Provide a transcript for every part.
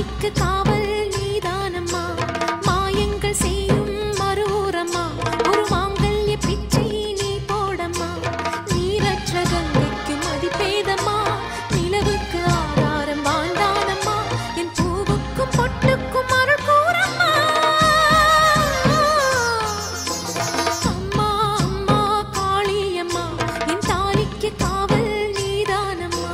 தாலிக்கு காவல் நீதானம்மா மாயங்கள் செய்யும் மறுரம்மா ஒரு மாங்கல்ய பிச்சை நீ போடம்மா நீரற்ற கங்கைக்கு மதிப்பேதம்மா நிலவுக்கு ஆதாரம் வாழ்ந்தானம்மா என் பூவுக்கும் பொட்டுக்கும் அருள் கூறம்மா அம்மா அம்மா காளியம்மா என் தாலிக்கு காவல் நீதானம்மா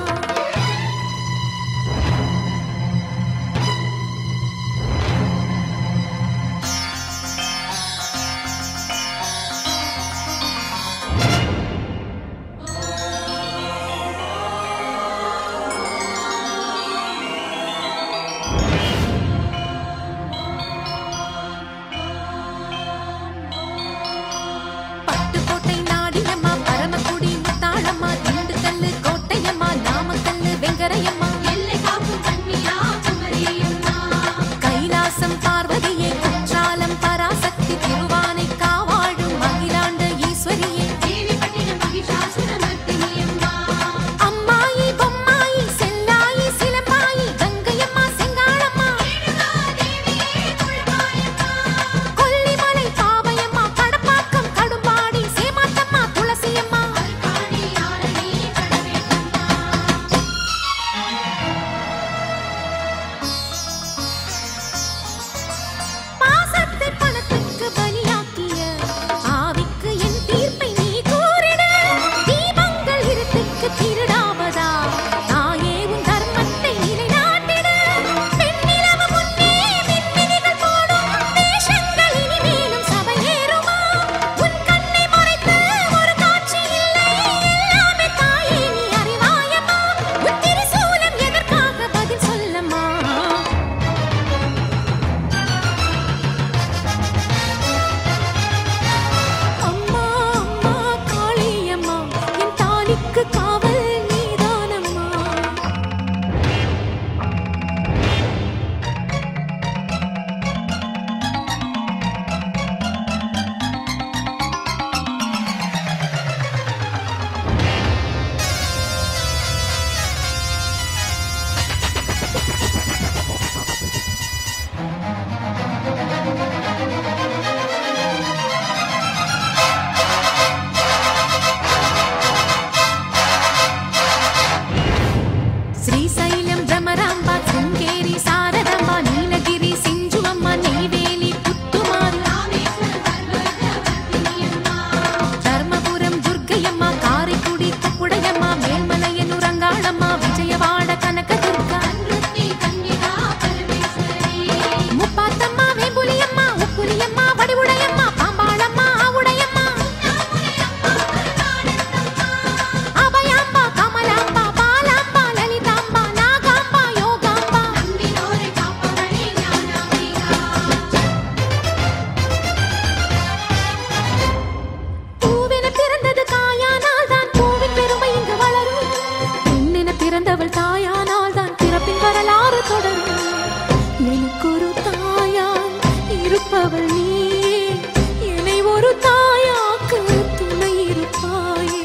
பட்டுக்கோட்டை நாடியம்மா பரமக்குடி முத்தாளம்மா திண்டுக்கல்லு கோட்டையம்மா நாமக்கல்லு வெங்கரையம்மா எல்லை காக்கும் கண்ணியா குமரியம்மா கைலாசம் பார்வதியே குற்றாலம் பராசக்தி திருவானை காவாழும் மகிழாண்ட ஈஸ்வரியே தேவி பட்டினம் மகிஷாசுரமர்த்தினியம்மா அம்மாயி பொம்மாயி செல்லாயி சிலம்பாயி கங்கையம்மா செங்காளம்மா தேவியே துள்பாயம்மா கொல்லிமலை பாவையம்மா கடப்பாக்கம் கடும்பாடி சேமாத்தம்மா துளசியம்மா காணி யாரணி கடவேட்டம்மா பாசத்தை பணத்துக்கு பலியாக்கிய ஆவிக்கு என் தீர்ப்பை நீ கூறிடு தீபங்கள் இருட்டுக்கு திருடாவதா தாயே உன் தர்மத்தை நிலைநாட்டிடு பெண்ணிலவு முன்னே மின்மினிகள் போடும் தேசங்கள் இனிமேலும் சபையேறுமா உன் கண்ணை மறைத்து ஒரு காட்சி இல்லை எல்லாமே தாயே நீ அறிவாயம்மா உன் திரிசூலம் எதற்காக பதில் சொல்லம்மா அம்மா அம்மா காளியம்மா என் தாலிக்கு காவல் நீதானம்மா శ్రీశైలం భ్రమరాంబ శృంగేరి శారదాంబ నీలగిరి సింజువమ్మ నెయ్వేలి పుత్తుమారు ధర్మపురం దుర్గయ్యమ్మ కారికుడి కుప్పుడయమ్మ మేల్మలయను రంగాళమ్మ విజయవాడ కనకదుర్గ அன்றுத்தி கன்னிகா பரமேஸ்வரி ముప్పాతమ్మ వేంబులియమ్మ ఉప్పులియమ్మ వడివుడయమ్మ పాంబాళమ్మ ఆవుడయమ్మ అభయాంబ కమలాంబ బాలాంబ లలితాంబ నాగాంబ యోగాంబ நம்பினோரை காப்பவளே ஞானாம்பிகா பூவென பிறந்தது காயானால் தான் பூவின் பெருமை இங்கு வளரும் பெண்ணென பிறந்தவள் தாயானால் தான் பிறப்பின் வரலாறு தொடரும் எனக்கு ஒரு தாயாய் இருப்பவள் நீயே என்னை ஒரு தாயாக்கு துணை இருப்பாயே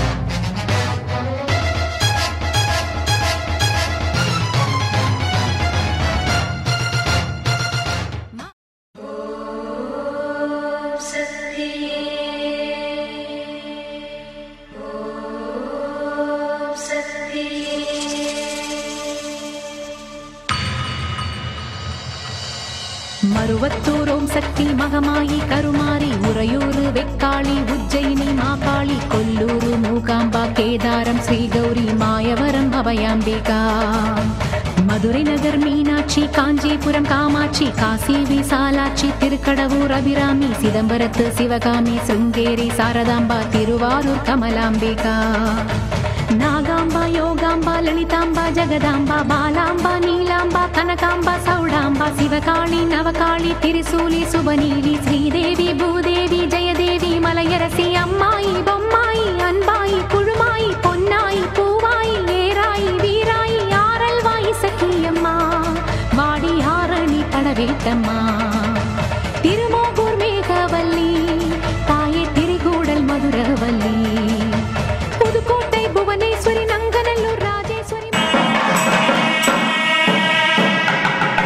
மருவத்தூர் ஓம் சக்தி மகமாயி கருமாரி உறையூரு வெக்காளி உஜ்ஜயினி மாகாளி கொல்லூரு மூகாம்பா கேதாரம் ஸ்ரீகௌரி மாயவரம் அபயாம்பிகா மதுரை நகர் மீனாட்சி காஞ்சிபுரம் காமாட்சி காசி விசாலாட்சி திருக்கடவூர் அபிராமி சிதம்பரத்து சிவகாமி சிருங்கேரி சாரதாம்பா திருவாரூர் கமலாம்பிகா நாகாம்பா யோகாம்பா லலிதாம்பா ஜெகதாம்பா பாலாம்பா நீலாம்பா கனகாம்பா சௌடாம்பா சிவகாளி நவகாளி திரிசூலி சுபநீலி ஸ்ரீதேவி பூதேவி ஜெயதேவி மலையரசி அம்மாயி பொம்மாயி அன்பாயி குழுமாயி பொன்னாயி பூவாயி ஏராயி வீராயி ஆரல்வாயி சக்கியம்மா வாடி ஆரணி படவேட்டம்மா திருமோகூர் மேகவல்லி தாயே திரிகூடல் மதுரவல்லி புதுக்கோட்டை புவனேஸ்வரி நங்கநல்லூர் ராஜேஸ்வரி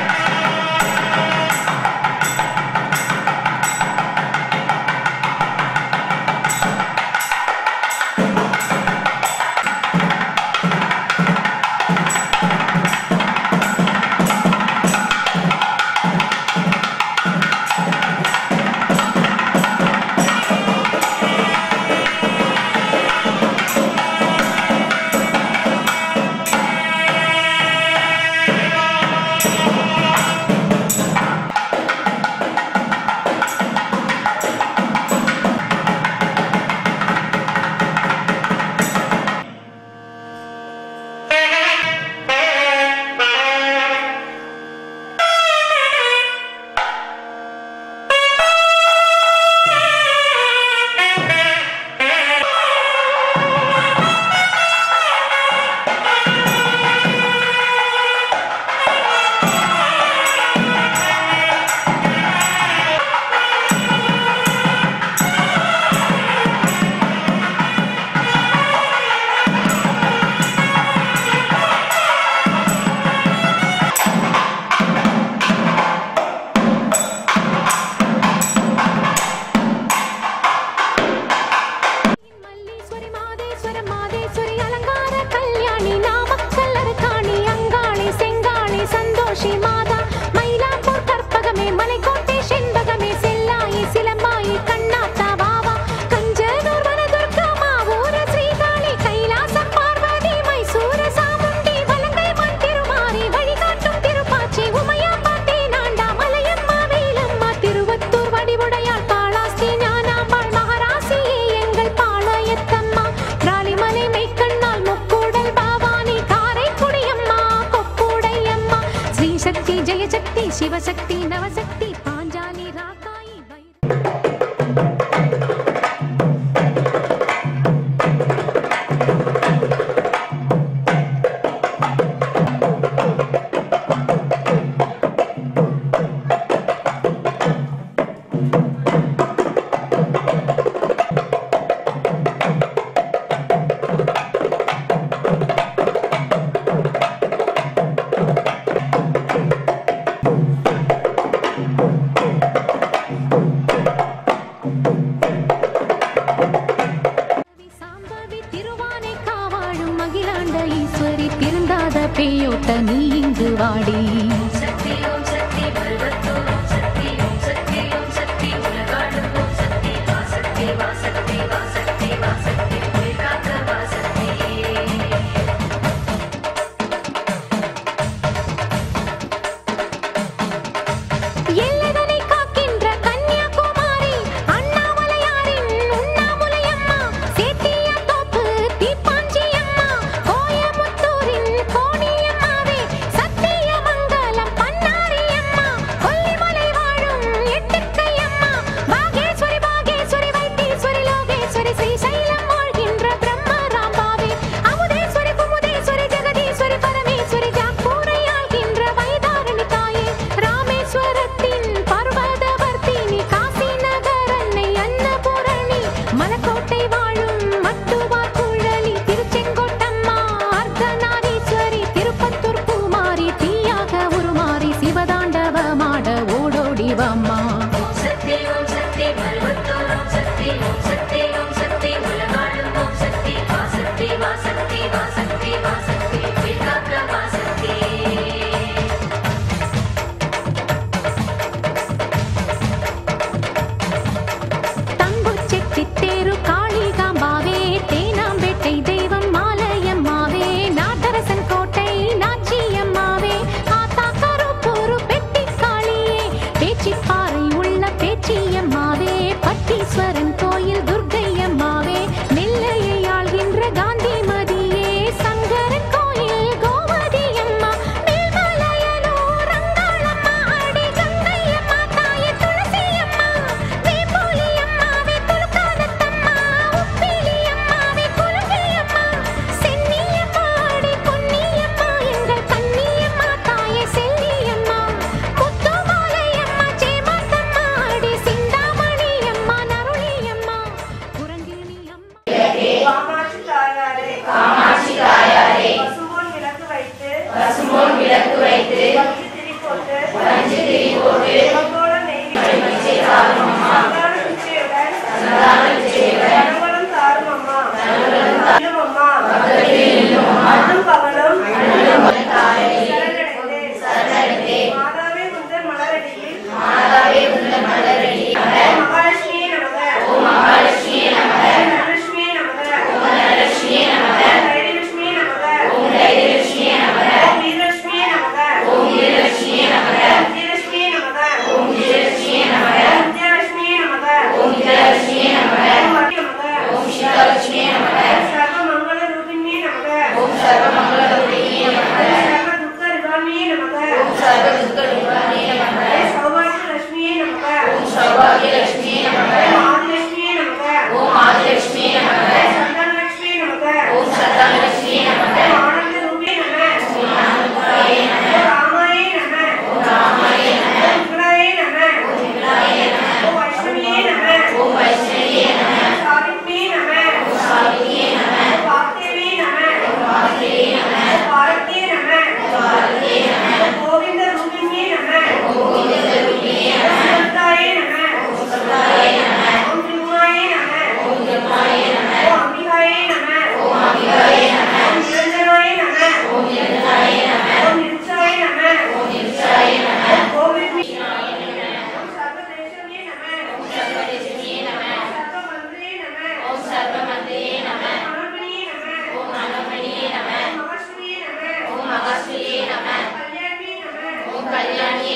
மல்லீஸ்வரி மாதேஸ்வர மாதேஸ்வரி அலங்கார கல்யாணி நாமக்கல் அருக்காணி அங்காளி செங்காளி சந்தோஷி மாதா மயிலாப்பூர் கற்பகமே மலைக்கோட்டை செண்பகமே செல்லாயி சிலம்பாயி கண்ணாத்தா வாவா கஞ்சனூர் வனதுர்கா மாவூர ஸ்ரீகாளி கைலாசம் பார்வதி மைசூர சாமுண்டி வலங்கை மண் திருமாரி வழிகாட்டும் திருப்பாச்சி உமையாம்பா தேனாண்டா மலையம்மா வேலம்மா திருவத்தூர் வடிவுடையாள் காளாஸ்தி ஞானாம்பாள் மகராசியே எங்கள் பாளையத்தம்மா ராலிமலை மெய்க்கண்ணால் முக்கூடல் பாவானி காரைக்குடியம்மா கொக்கூடையம்மா ஸ்ரீசக்தி ஜெயசக்தி சிவசக்தி நவசக்தி பாஞ்சாலி ராக்காயி வைர Thank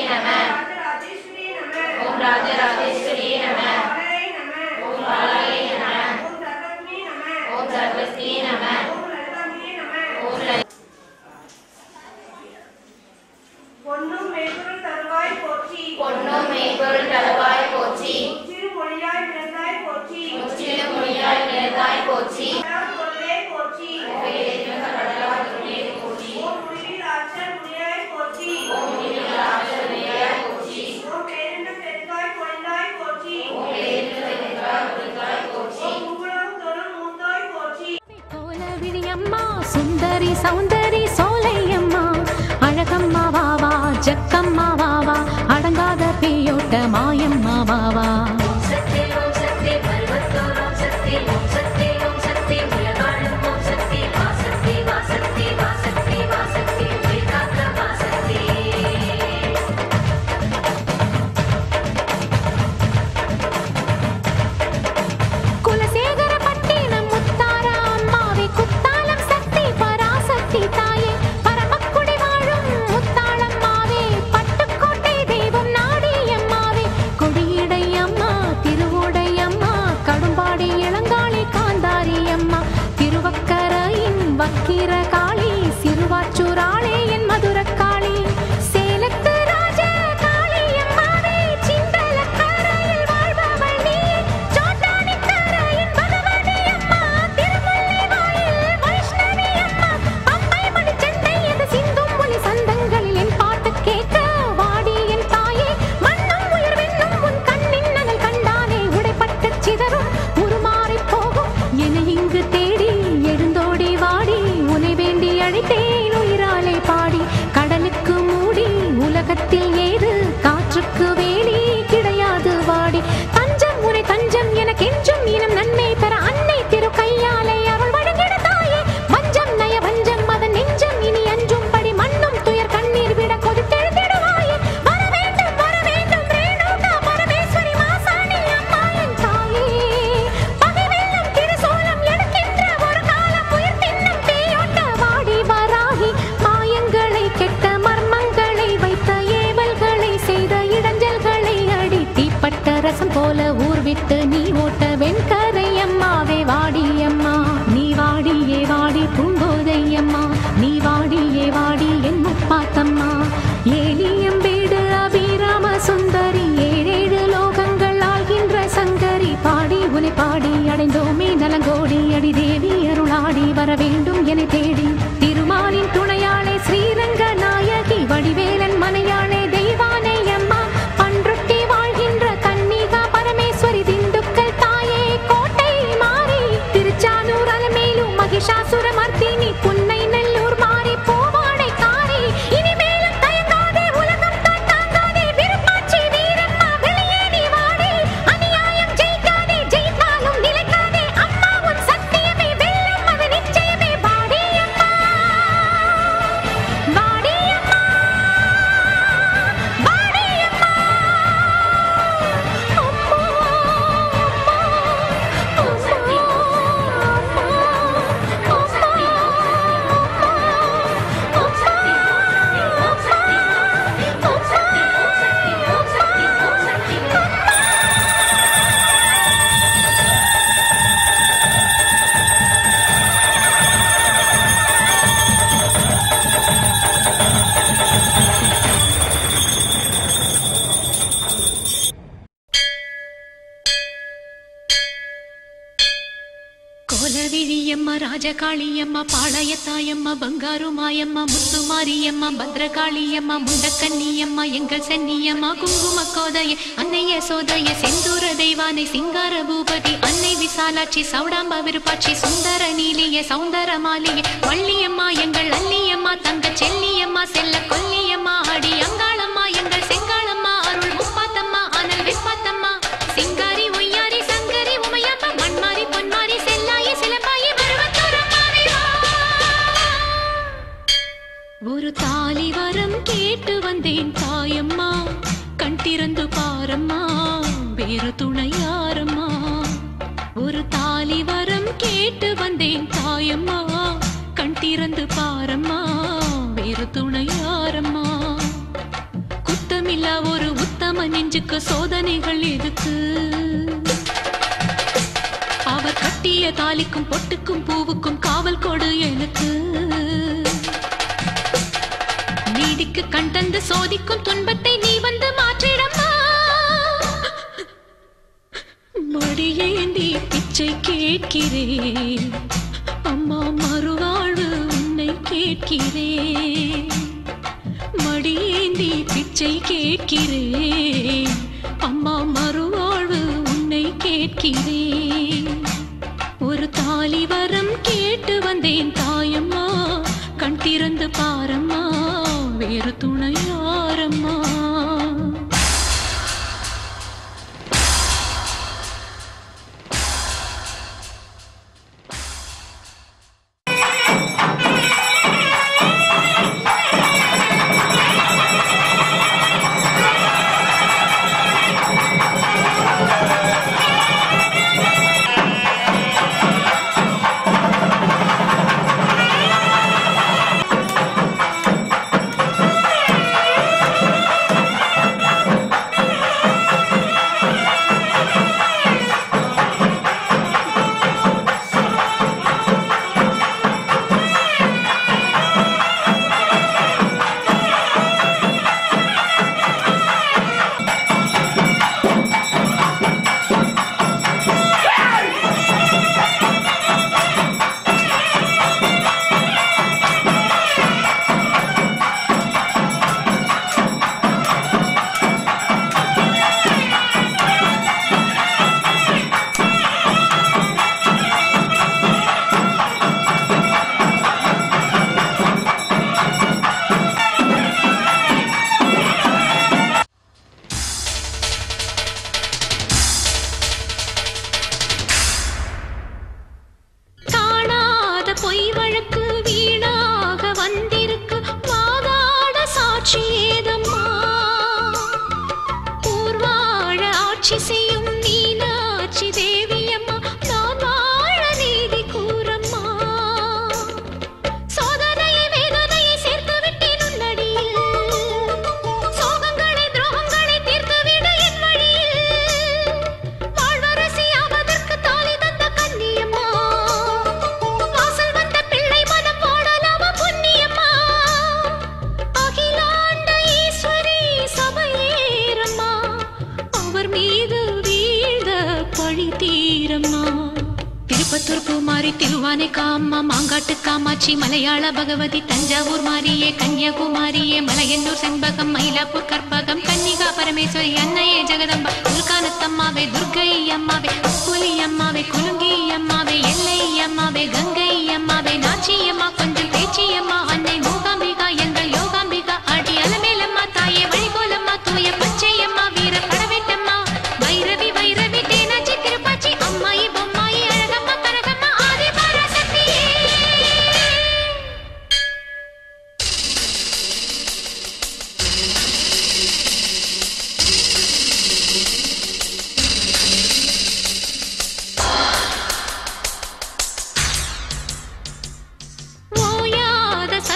நம ராஜராஜேஸ்வரி நம ஓம் ராஜராஜேஸ்வரி நம பாலரை நம ஓம் பாலாயை நம ஓம் சர்வஸ்மி நம ஓம் சர்வஸ்ரீ நம ஓம் லலிதாம்பிகை நம ஓம் லலிதா பொன்னும் மெய்ப்பொருள் தருவாய் போற்றி பொன்னும் மெய்ப்பொருள் தருவாய் போற்றி சிறு மொழியாய் பிறந்தாய் போற்றி முற்றிலும் மொழியாய் நிலைத்தாய் போற்றி கடவுள் பொருளே போற்றி ஓம் முடிவில் ஆற்றல் முடியாய் போற்றி ஓம் பேரின்ப பெருக்காய் பொழிந்தாய் போற்றி ஓம் உங்குளம் தொழும் மூந்தாய் போற்றி கோலவிழியம்மா சுந்தரி சௌந்தரி சோலையம்மா அழகம்மா வாவா ஜக்கம்மா வாவா அடங்காத பேயோட்ட மாயம்மா வாவா சக்தி ஓம் சக்தி பருவத்தோர் ஓம் சக்தி ஓம் சக்தி ஓம் சக்தி உலகாளும் ஓம் சக்தி வாசக்தி வாசக்தி வாசக்தி வாசக்தி உயிர் காக்க வாசக்தி குலசேகர பட்டினம் முத்தார அம்மாவே குத்தாலம் சக்தி பராசக்தி தாயே பரமக்குடி வாழும் முத்தாளம்மாவே பட்டுக்கோட்டை தெய்வம் நாடியம்மாவே கொடியடை அம்மா திருவோடை அம்மா கடும்பாடி இளங்காளி காந்தாரி அம்மா திருவக்கரையின் வக்கிர காளி சிறுவாச்சூராளே என் மதுரக்காளி சேலத்து ராஜ காளி அம்மாவே சிந்தலக்கரையில் வாழ்பவள் நீ சோட்டானி கரையின் பகவதி அம்மா திருமலை வாயில் வைஷ்ணவி அம்மா பம்பை மணி சென்னை எது சிந்தும் ஒளி சந்தங்களில் என் பாட்டு கேட்க வாடி என் தாயே மண்ணும் உயர் வெண்ணும் உன் கண்ணின் நகல் கண்டானே உடைப்பட்டு சிதறும் உருமாறி போகும் என இங்கு தேடி எழுந்தோடி வாடி உனை வேண்டி அழைத்தேன் உயிராலே பாடி கடலுக்கு மூடி உலகத்தில் ஏது காற்றுக்கு வேலி கிடையாது வாடி தஞ்சம் உனை தஞ்சம் எனக்கென்றும் இனம் நன்மை தர அன்னை திரு கையாலே அருள் வழங்கிட தாயே வஞ்சம் நய வஞ்சம் அதன் நெஞ்சம் இனி அஞ்சும் படி மண்ணும் துயர் கண்ணீர் விட கொதித்தெழுந்திடுவாயே வர வேண்டும் வர வேண்டும் ரேணுகா பரமேஸ்வரி மாசாணி அம்மா என் தாயே பகை வெல்லும் திருசூலம் எடுக்கின்ற ஒரு காலம் உயிர் தின்னும் பேயோட்ட வாடி வராகி மாயங்களை கெட்ட மர்மங்களை வைத்த ஏவல்களை செய்த இடைஞ்சல்களை அடி தீப்பட்ட ரசம் போல ஊர் விட்டு நீ ஓட்ட வெண்கரை அம்மாவே வாடி அம்மா நீ வாடியே வாடி பூங்கோதை அம்மா நீ வாடியே வாடி என் முப்பாத்தம்மா ஏலியம்பேடு அபிராம சுந்தரி ஏழேழு லோகங்கள் ஆகின்ற சங்கரி பாடி உனை பாடி அடைந்தோமே நலங்கோடி அடி தேவி அருளாடி வர வேண்டும் என தேடி திருமாலின் துணையாளே ஸ்ரீரங்க நாயகி வடிவேலன் மனையாளே தெய்வானை அம்மா பன்ருட்டி வாழ்கின்ற கன்னிகா பரமேஸ்வரி திண்டுக்கல் தாயே கோட்டை மாறி திருச்சானூர் அலமேலும் மகிஷாசுர மர்த்தினி புன்னை நல்லூர் மாறி பூவாடை காரி இனிமேலும் தயங்காதே உலகம் தான் தாங்காதே விருப்பாச்சி வீரம்மா வெளியே நீ வாடி அநியாயம் ஜெயிக்காதே ஜெயித்தாலும் நிலைக்காதே அம்மா உன் சத்தியமே வெல்லும் அது நிச்சயமே வாடி அம்மா வாடி அம்மா வாடி அம்மா కోలవిழிయమ్మ రాజకాళియమ్మ పాళయத்தாயம்மா பங்காரு மாயம்மா முத்து மாரியம்மா பத்ரகாளியம்மா முண்டக்கன்னியம்மா எங்கள் சென்னியம்மா குங்கும கோதைய அன்னைய சோதைய செந்தூர தெய்வானை சிங்கார பூபதி அன்னை விசாலாட்சி சௌடாம்பா விருப்பாட்சி சுந்தர நீலிய சௌந்தர மாலிய வள்ளியம்மா எங்கள் அல்லியம்மா தங்க செல்லியம்மா செல்ல கொல்லியம்மா அடி அங்காளம்மா எங்கள் செங்காளம்மா அருள் முப்பாத்தம்மா அனல் விப்பாத்தம்மா சிங்காரி ஒய்யாரி சங்கரி உமையம்மா மண்மாரி பொன்மாரி செல்லாயி சிலம்பாயி மருவத்தூரம்மாவே வா. ஒரு தாலி வரம் கேட்டு வந்தேன் தாயம்மா கண் திறந்து பாரம்மா வேறு துணை யாரம்மா ஒரு தாலி வரம் கேட்டு வந்தேன் தாயம்மா கண் திறந்து பாரம்மா வேறு துணை யாரம்மா குத்தம் உருத்தமில்லா ஒரு உத்தம நெஞ்சுக்கு சோதனைகள் எதுக்கு அவர் கட்டிய தாலிக்கும் பொட்டுக்கும் பூவுக்கும் காவல் கொடு எனக்கு நீதிக்கு கண் தந்து சோதிக்கும் துன்பத்தை நீ வந்து மாற்றிடம்மா மடியேந்தி பிச்சை கேட்கிறேன் அம்மா மறுவாழ்வு உன்னை கேட்கிறேன் மடியேந்தி பிச்சை கேட்கிறேன் அம்மா மறுவாழ்வு உன்னை கேட்கிறேன் ஒரு தாலி வரம் கேட்டு வந்தேன் தாயம்மா கண் திறந்து பாரம்மா வேறு துணை யாரம்மா காணாத பொய் வழக்கு வீணாக வந்திருக்கு வாதாட சாட்சி ஏதம்மா ஊர்வாழ ஆட்சி செய்யும் மீனாட்சி தேவியம்மா நான் வாழ நீதி கூறம்மா சோதனையை வேதனையை சேர்த்து விட்டேன் உன்னடியில் சோகங்களை துரோகங்களை தீர்த்து விட என் வழியில் வாழ்வரசி ஆவதற்கு தாலி தந்த கன்னியம்மா வாசல் வந்த பிள்ளை மனம் போடலாமா புண்ணியம்மா அகிலாண்ட ஈஸ்வரி சபையேறம்மா அவர் மீது வீழ்ந்த பழி தீரம்மா திருப்பத்தூர் பூமாரி திருவானை காம்மா மாங்காட்டு காமாட்சி மலையாள பகவதி தஞ்சாவூர் மாரியே கன்னியாகுமாரியே மலையன்னூர் செண்பகம் மயிலாப்பூர் கற்பகம் கன்னிகா பரமேஸ்வரி அன்னையே ஜெகதம்பா துர்கானத்தம்மாவே துர்கை அம்மாவே புலி அம்மாவே குலுங்கி அம்மாவே எல்லை அம்மாவே கங்கை அம்மாவே நாச்சி அம்மா கொஞ்சம் பேச்சி அம்மா அன்னை மூகாம்பிகா எங்கள் யோகாம்பிகா அடி அலமேலம்மா தாயே வழிகோலம்மா தூய பச்சை அம்மா வீர கடவேட்டம்மா வைரவி வைரவி தேனாச்சி திருப்பாச்சி அம்மாயி பொம்மாயி அழகம்மா கனகம்மா ஆதி பராசக்தியே ஓயாத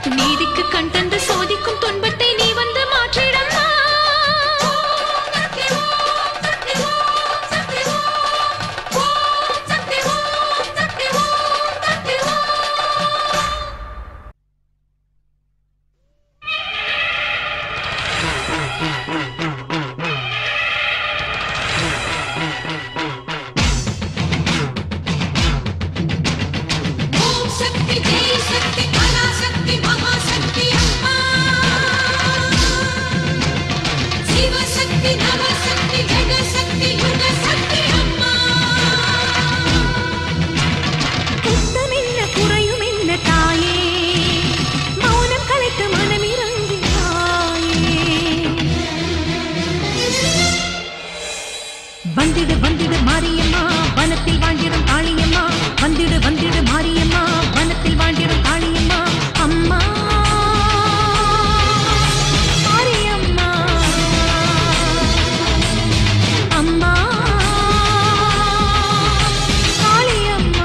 நீதிக்கு கண் தந்து சோதிக்கும் துன்பத்தை நீ வந்து மாற்றிடம்மா ஓம் சக்தி ஜெய் சக்தி பராசக்தி மகாசக்தி அம்மா சிவசக்தி நவசக்தி ஜெகசக்தி யுகசக்தி அம்மா குத்தம் என்ன குறையும் என்ன தாயே மௌனம் கலைத்து மனமிறங்கினாயே வந்திடு வந்திடு மாரியம்மா வனத்தில் வாழ்ந்திடும் காளியம்மா வந்திடு வந்திடு மாரியம்மா வனத்தில் வாழ்ந்திடும் காளியம்மா அம்மா மாரியம்மா அம்மா காளியம்மா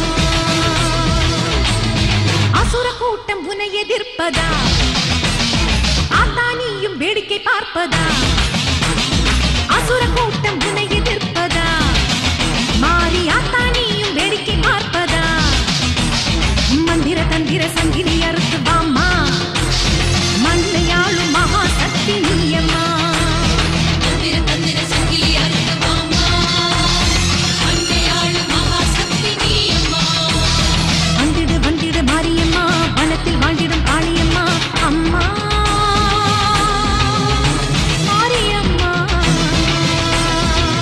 அசுர கூட்டம் உன்னை எதிர்ப்பதா ஆத்தானியும் வேடிக்கை பார்ப்பதா அசுர கூட்டம் உன்னை எதிர்ப்பதா மாறி ஆத்தானியும் வேடிக்கை பார்ப்பதா மந்திர தந்திர சங்கிலி அறுத்து வாம்மா மண்ணையாளும் மகா சக்தி நீயம்மா தந்திர தந்திர சங்கிலி அறுத்து வாம்மா அன்னையாளு மகாசக்தி நீ அம்மா வந்திடு வந்திடு மாரியம்மா வனத்தில் வாழ்ந்திடும் காளியம்மா அம்மா மாரியம்மா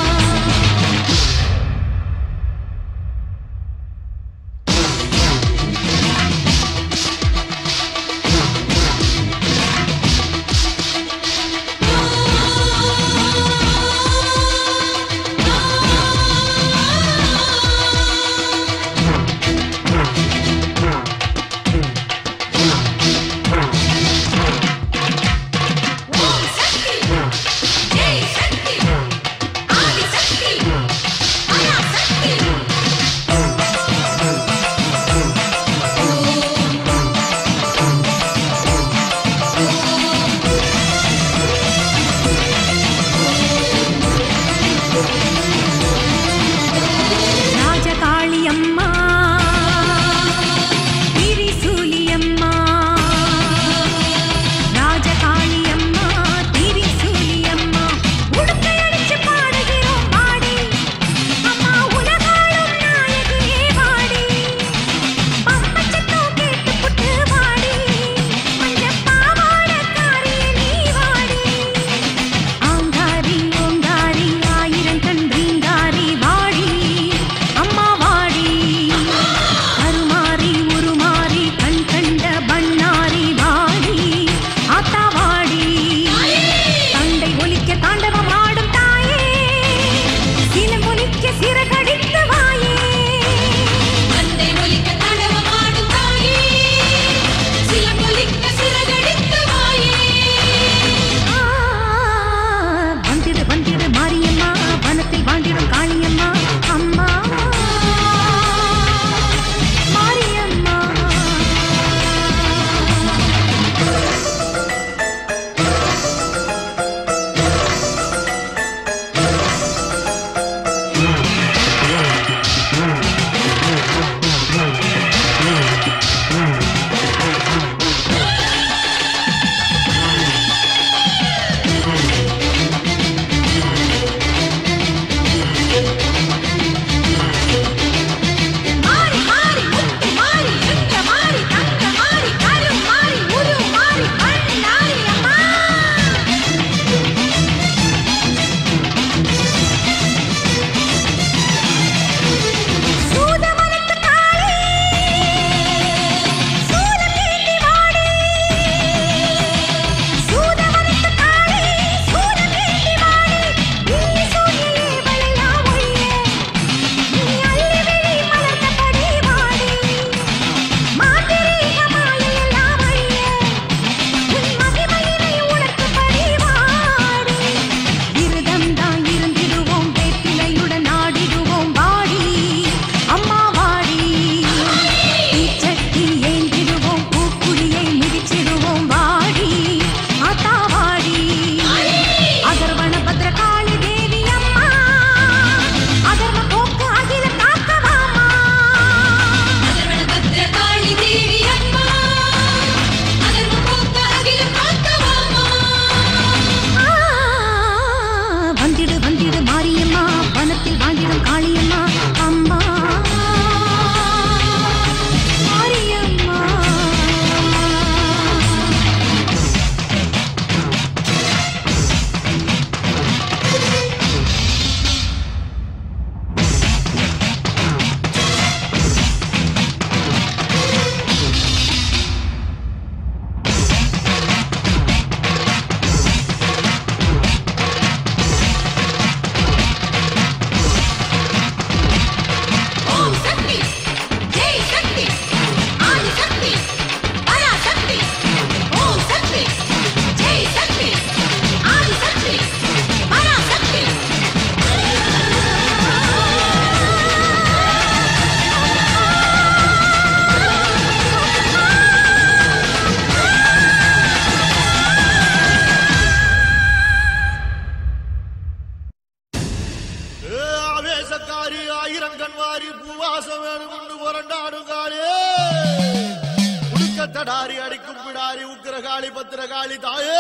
பத்திரகாளி பத்திரகாளி தாயே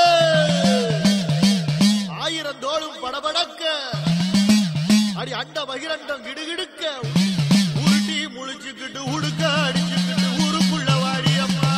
ஆயிரம் தோளும் படபடக்க அடி அண்ட பகிரண்டம் கிடுகிடுக்க உருட்டி முழிச்சுக்கிட்டு உடுக்க அடிச்சுக்கிட்டு ஊருக்குள்ள வாடி அம்மா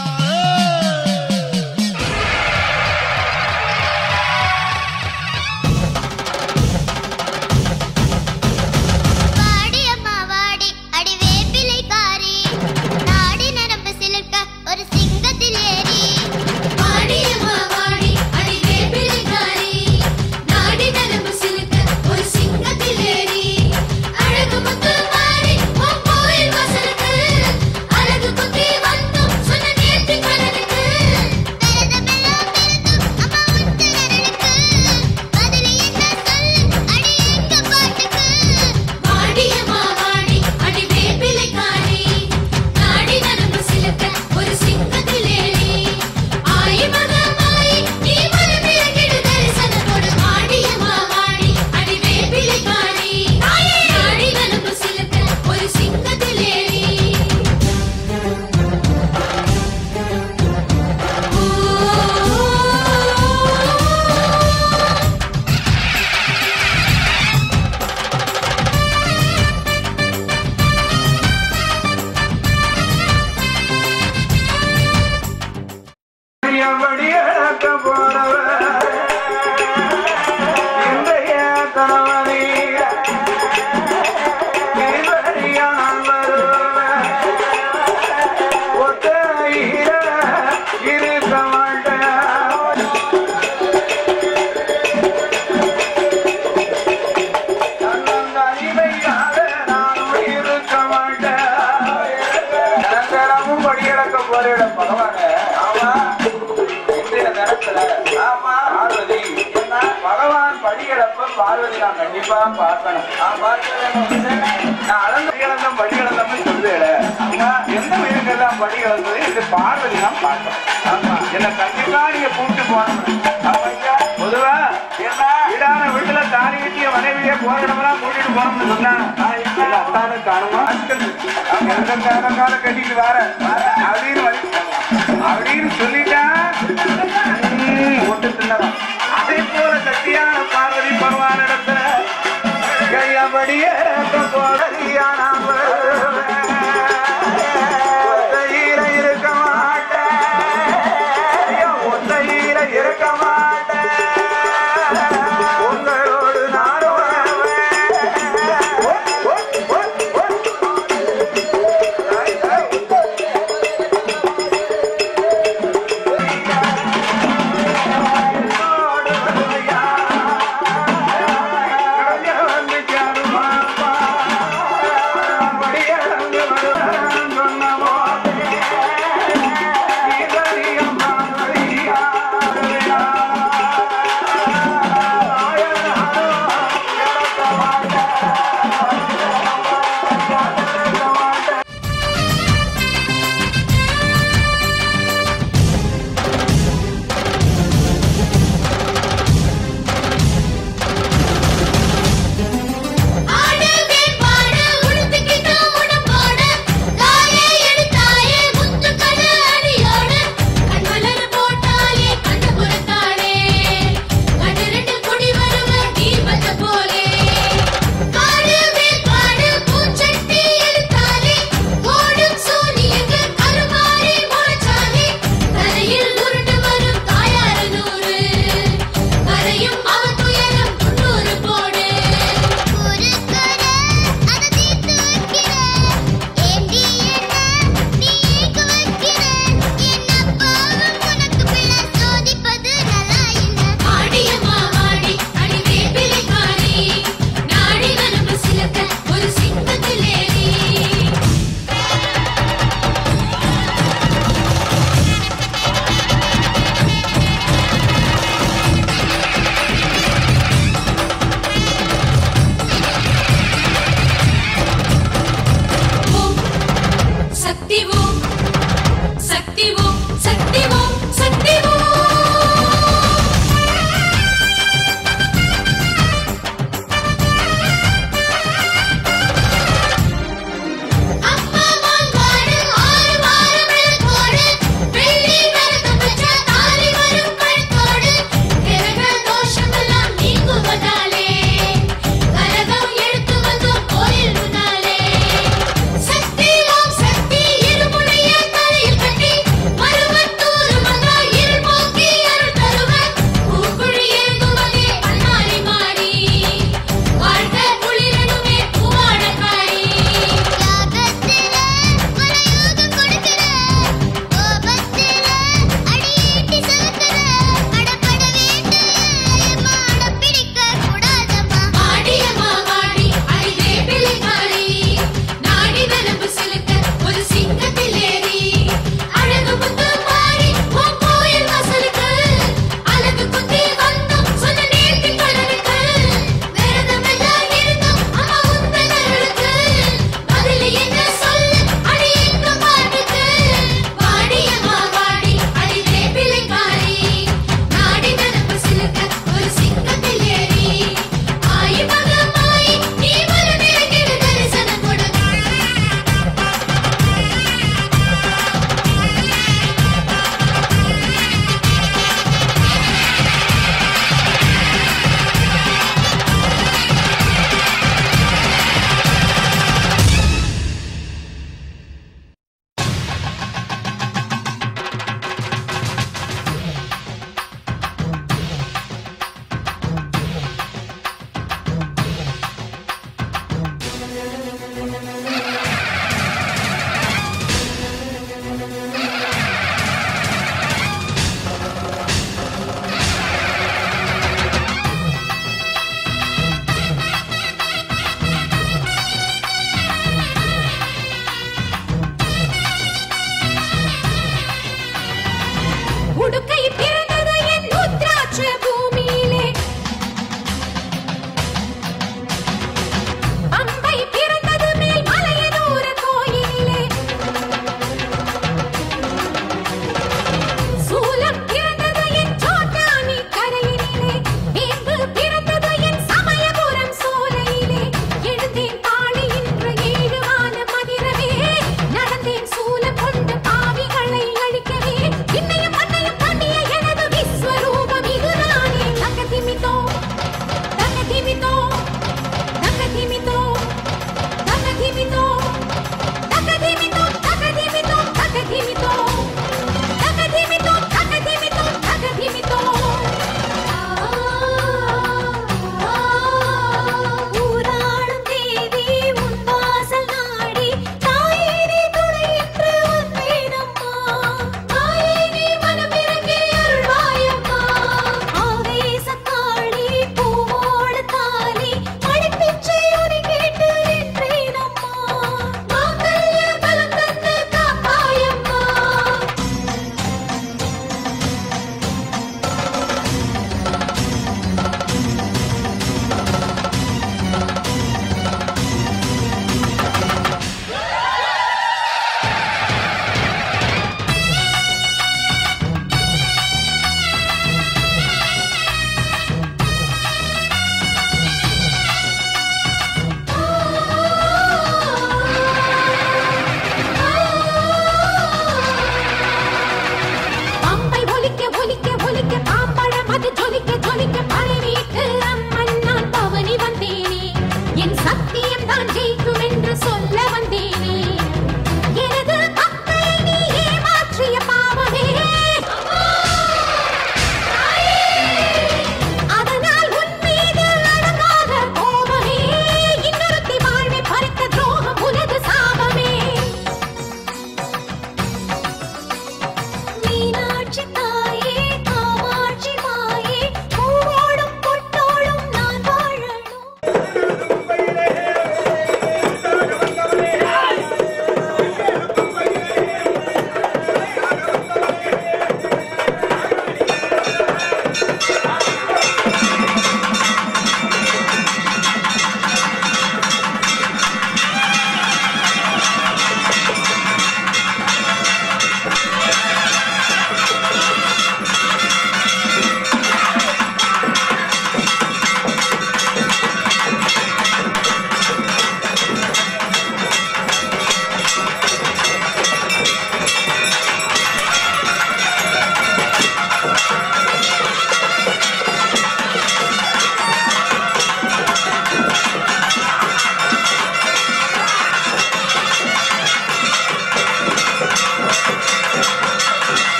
வாடி அம்மா வாடி அடி வேப்பிலைக்காரி நாடி நரம்பு சிலிர்க்க ஒரு சிங்கத்தில் ஏறி வாடியம்மா வாடி அடி வேப்பிலைக்காரி நாடி நரம்பு சிலுக்க ஒரு சிங்கத்தில் ஏறி அழகு முத்து மாறி உன் கோயில் வாசலுக்கு அழகு குத்தி வந்தும் சொன்ன நேர்த்தி கடலுக்கு தரத பெல்லாம் பிறந்தும் அம்மா உத்து நரலுக்கு பதில் என்ன சொல்லு அடி எங்க பாட்டுக்கு வாடியம்மா வாடி அடி வேப்பிலைக்காரி நாடி நரம்பு சிலுக்க ஒரு சிங்கத்தில் ஏறி ஆயி மகமாயி நீ மனமிறங்கிடு தரிசனத்தோடு வாடியம்மா வாடி அடி வேப்பிலைக்காரி நாடி நரம்பு சிலுக்க ஒரு சிங்கத்தில் ஏறி எப்படி இழக்க போறவ இன்றைய கணவனே இருவரியா நான் வருவேன் ஒத்தையில இருக்க மாட்டேன் தன்னந்தனிமையாக நானும் இருக்க மாட்டேன் நிரந்தரமும் படியிழக்க போறிட பகவானே ஆமா இன்றைய நேரத்துல ஆமா பார்வதி என்ன பகவான் படியிழப்ப பார்வதி நான் கண்டிப்பா பார்க்கணும் நான் பார்க்கிறேன் நான் அளந்த படியிழந்தம் படியிழந்தம்னு சொல்லுவேன் ஆமா எந்த உயிர்கள்லாம் படியிழந்தது இது பார்வதி தான் பார்க்கணும் ஆமா என்ன கண்டிப்பா நீங்க கூப்பிட்டு போகணும் ஆமாங்க பொதுவா என்ன வீடான வீட்டுல தாலி கட்டிய மனைவியே போற இடமெல்லாம் கூட்டிட்டு போகணும்னு சொன்னா நான் என்ன அத்தானு காணுமா அவங்க எந்த கால கட்டிட்டு வர அப்படின்னு வழி அப்படின்னு சொல்லிட்டா ம், ஒட்டு தின்னலாம் அதே போல சக்தியான பார்வதி பகவான் இடத்துல கையபடியே போடறியான ஒத்தையில இருக்க மாட்டேன் ஒத்தையில இருக்க மாட்டேன் உங்களோடு நானும் வருவேன்.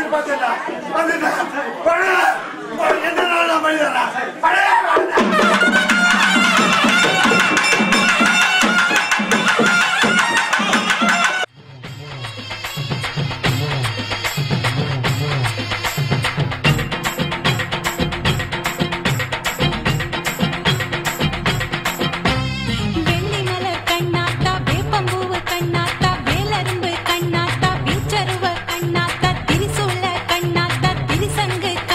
எதிர்பார்த்தேன்டா. வந்துட்டா. பழைய, பழைய, எந்த நாள் நான் மனிதனா? பழைய, பழைய. வெள்ளி மலர் கண்ணாத்தா வேப்பம்பூவு கண்ணாத்தா வேலரும்பு கண்ணாத்தா வீச்சருவ கண்ணாத்தா திரிசூல கண்ணாத்தா திரிசங்கு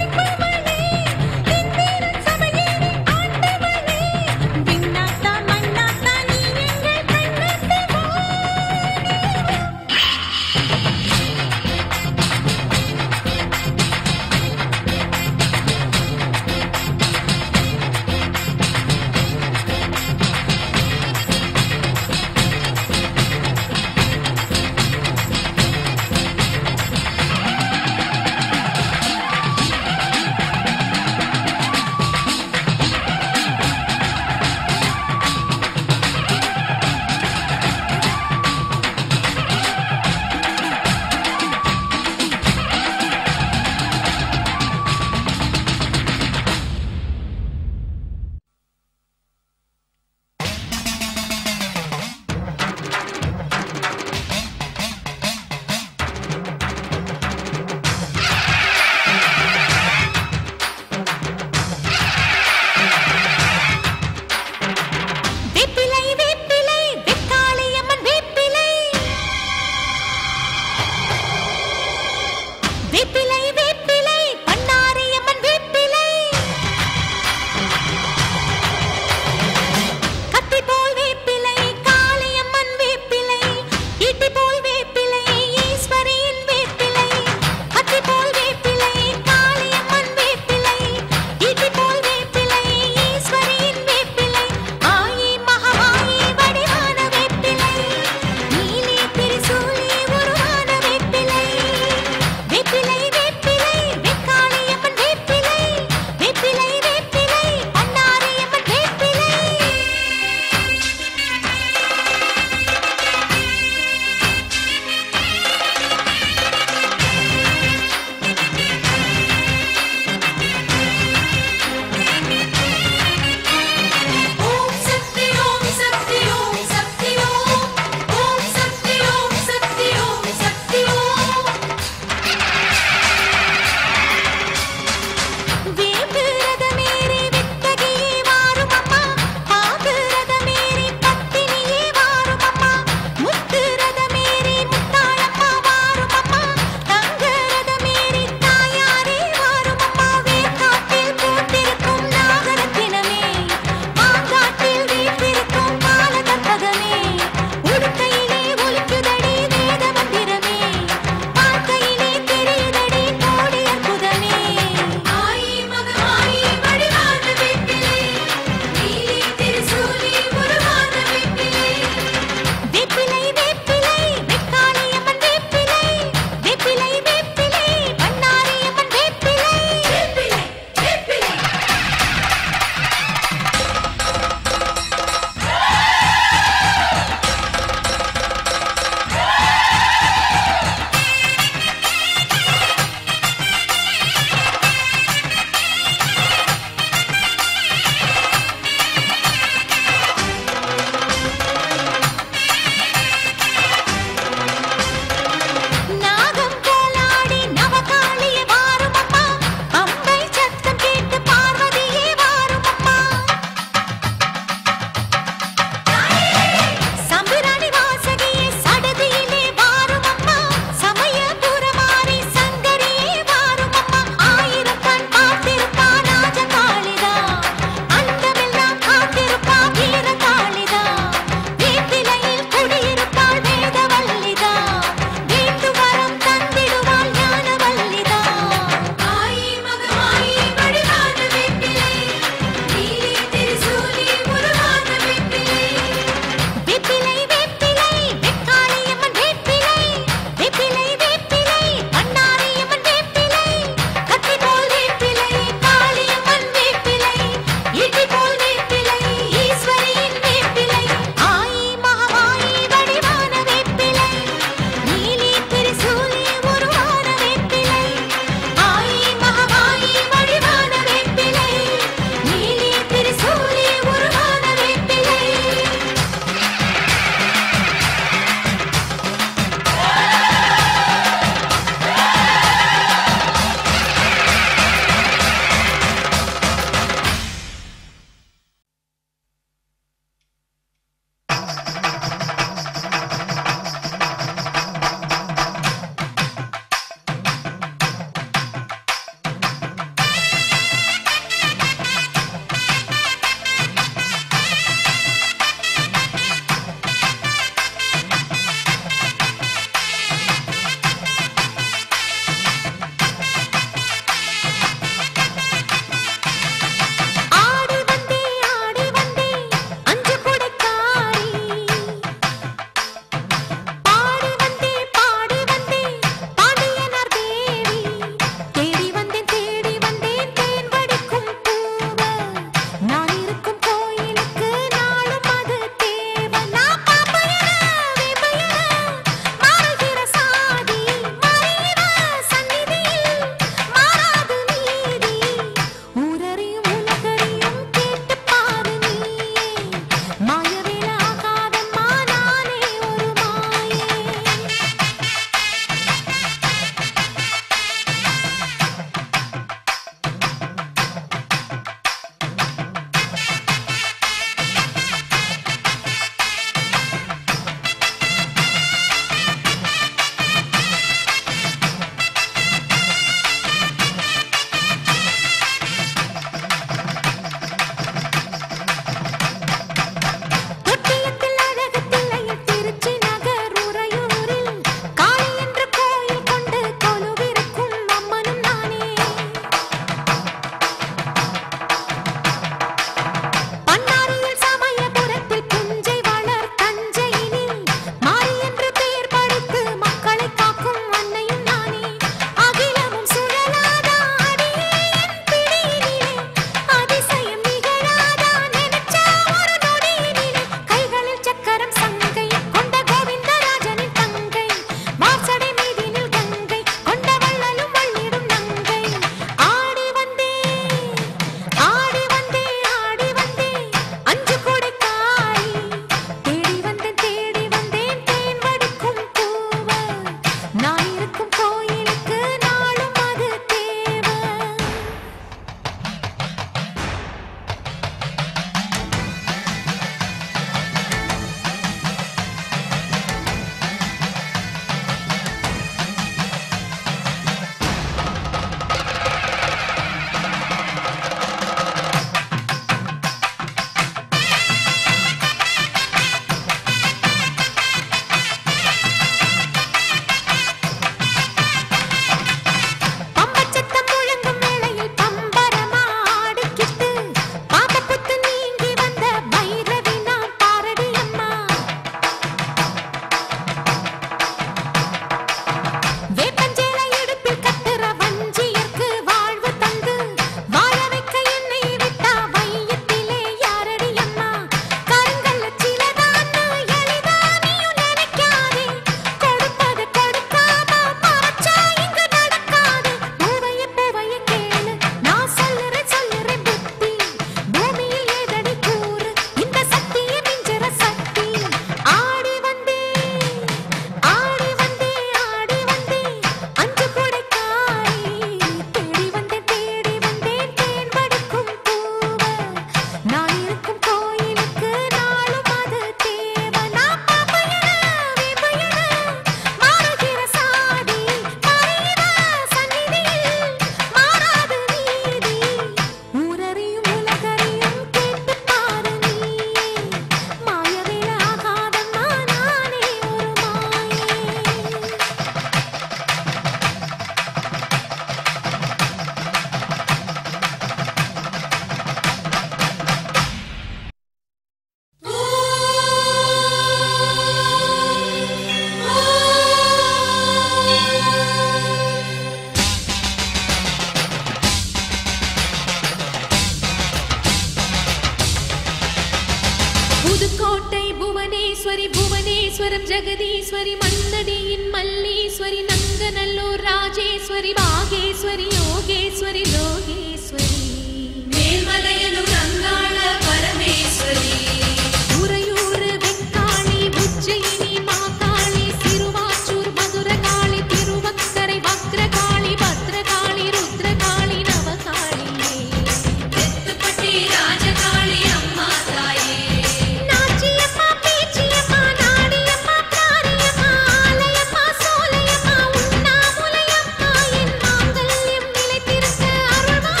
மகேஸ்வரி புவனேஸ்வரம் ஜெகதீஸ்வரி மன்னடியின் மல்லீஸ்வரி நங்கநல்லூர் ராஜேஸ்வரி பாகேஸ்வரி யோகேஸ்வரி லோகேஸ்வரி மேல்மலையனூர் அங்காள பரமேஸ்வரி உறையூர் வெக்காளி உஜ்ஜயினி மாகாளி சிறுவாச்சூர் மதுரகாளி திருவக்கரை வக்ரகாளி பத்ரகாளி ருத்ரகாளி நவகாளியே தெத்துப்பட்டி ராஜகாளி அம்மா தாயே நாச்சியம்மா பேச்சியம்மா நாடியம்மா பிராரியம்மா ஆலயம்மா சோலையம்மா உண்ணாமுலையம்மா என் மாங்கல்யம் நிலைத்திருக்க அருள்வாய்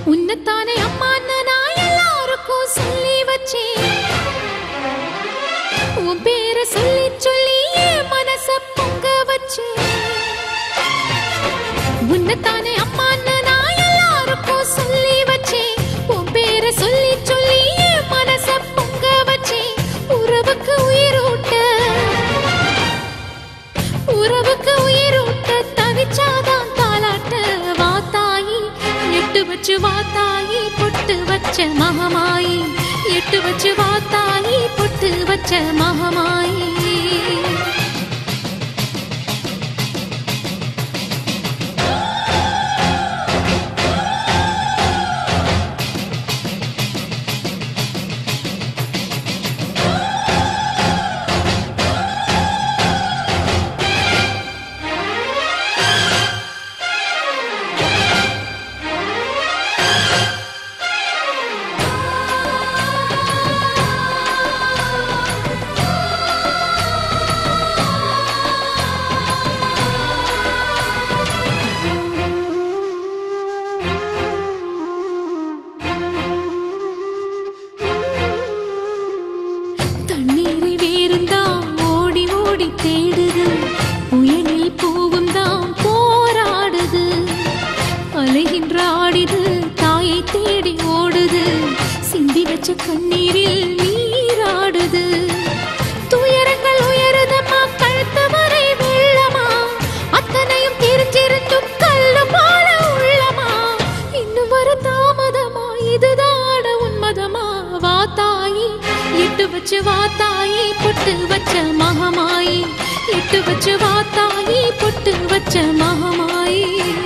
உன்னைத்தானே அம்மான்னு நான் எல்லாருக்கும் சொல்லி வச்சேன் உன் பேரை சொல்லி சொல்லி என் மனச பொங்க வச்சேன் உன்னைத்தானே அம்மான்னு நான் எல்லாருக்கும் சொல்லி வச்சேன் உன் பேரை சொல்லி சொல்லி என் மனச பொங்க வச்சேன் உறவுக்கு உயிரூட்ட உறவுக்கு உயிரூட்ட தவிச்சாதான் தாலாட்ட வாத்தாயி எட்டு வச்சு வாத்தாயி பொட்டு வச்ச மகமாயி எட்டு வச்சு வாத்தாயி பொட்டு வச்ச மகமாயி தண்ணீரை வேறுந்தான் ஓடி ஓடி தேடுது புயலில் பூவும் தான் போராடுது அலைகின்ற ஆடிது தாயை தேடி ஓடுது சிந்தி வச்ச கண்ணீரில் நீராடுது துயரங்கள் உயருதம்மா கழுத்து வரை வெள்ளமா அத்தனையும் தெரிஞ்சிருந்தும் கல்லு போல உள்ளமா இன்னும் வர தாமதமா இதுதான உன்மதமா வா தாயி எட்டு வச்சு வா தாயி பொட்டு வச்ச மகமாயி எட்டு வச்சு வா தாயி பொட்டு வச்ச மகமாயி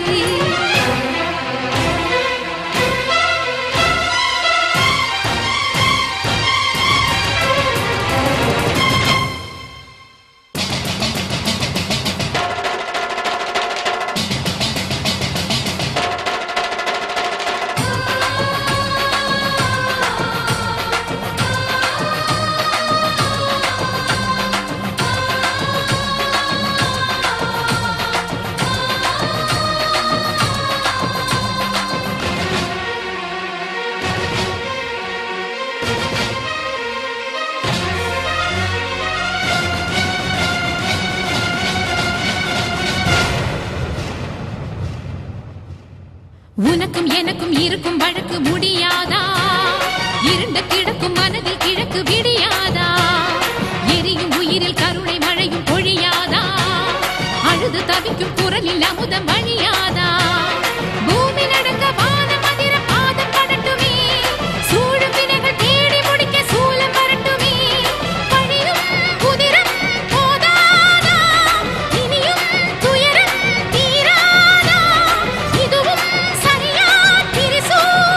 உனக்கும் எனக்கும் இருக்கும் வழக்கு முடியாதா இருண்ட கிடக்கும் மனதில் கிழக்கு விடியாதா எரியும் உயிரில் கருணை மழையும் பொழியாதா அழுது தவிக்கும் குரலில் அமுதம் வழியாதா பூமி நடக்க வானம் அதிர பாதம் படட்டுமே சூழும் வினைகள் தேடி முடிக்க சூலம் வரட்டுமே பழியும் குதிரம் போதாதா இனியும் துயரம் தீராதா இதுவும் சரியா திரிசூலம்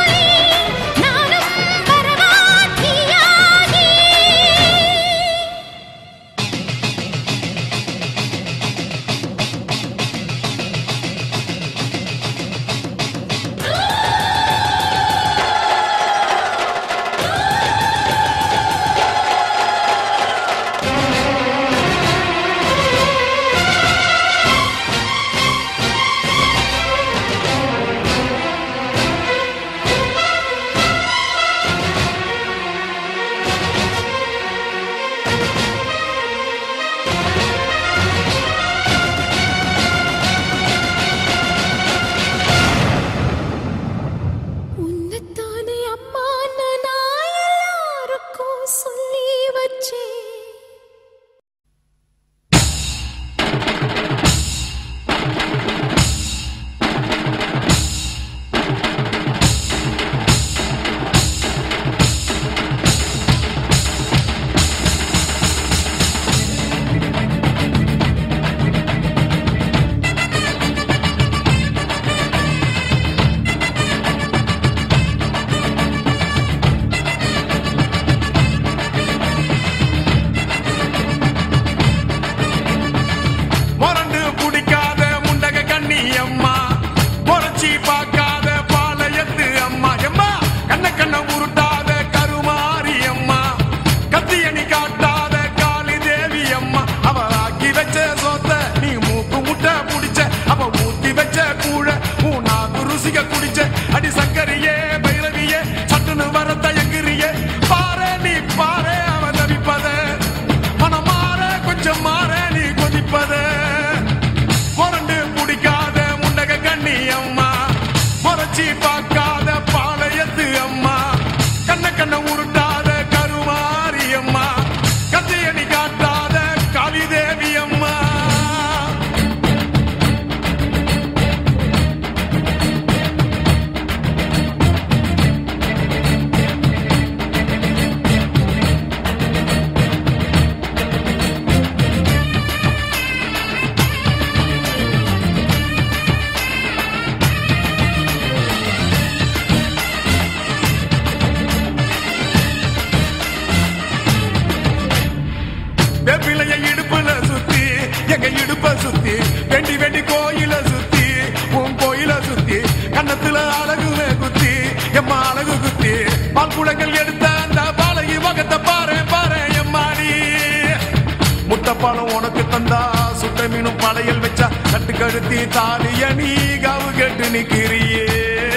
குளங்கள் எடுத்த அந்த பாலகி வகத்தை பாரு பாரு எம்மாடி முட்டைப்பாலம் உனக்கு தந்தா சுட்ட மீனும் படையல் வச்சா கட்டு கழுத்தி தாலிய நீ காவு கேட்டு நிக்கிறியே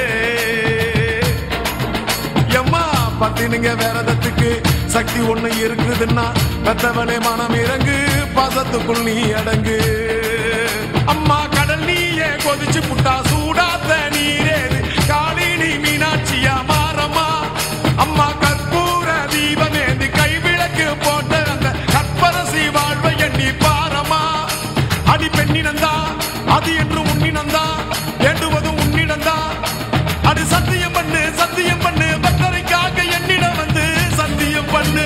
எம்மா பத்தினுங்க விரதத்துக்கு சக்தி ஒண்ணு இருக்குதுன்னா பெத்தவளே மனம் இறங்கு பாசத்துக்குள் நீ அடங்கு அம்மா கடல் நீயே கொதிச்சு புட்டா சூடாத்த நீரேது காளினி மீனாட்சியா மாறம்மா அம்மா கற்பூர தீபமேந்தி கைவிளக்கு போட்ட அந்த கற்பரசி வாழ்வை எண்ணி பாரம்மா அடி பெண்ணினந்தா அது என்று உன்னினந்தா வேண்டுவதும் உன்னிடந்தா அது சத்தியம் பண்ணு சத்தியம் பண்ணு பக்தரைக்காக என்னிடம் வந்து சத்தியம் பண்ணு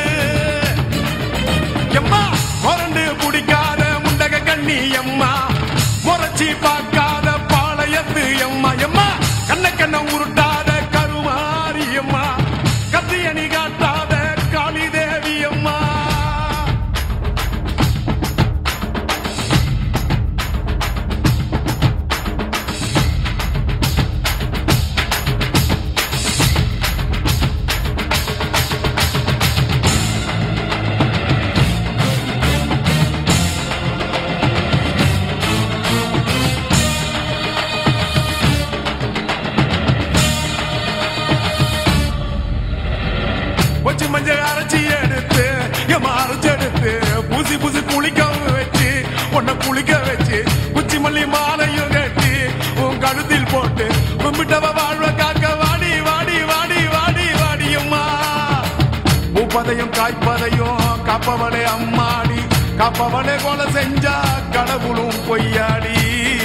எம்மா முரண்டு பிடிக்காத முண்டக கண்ணி எம்மா முறைச்சி பார்க்காத பாளையத்து எம்மா எம்மா கண்ண கண்ண உருட்டாத கருமாரி எம்மா கத்தியணி காட்டாத காளி தேவி அம்மா வச்சு மஞ்சள் அரைச்சி எடுத்து எம்மா அரைச்சி எடுத்து பூசி பூசி குளிக்க வச்சு உன்னை குளிக்க வச்சு குச்சி மல்லி மாலையும் கட்டி உன் கழுத்தில் போட்டு கும்பிட்டவ வாழ்வ காக்க வாடி வாடி வாடி வாடி வாடியம்மா பூப்பதையும் காய்ப்பதையும் காப்பவளே அம்மாடி காப்பவளே கொலை செஞ்சா கடவுளும் பொய்யாடி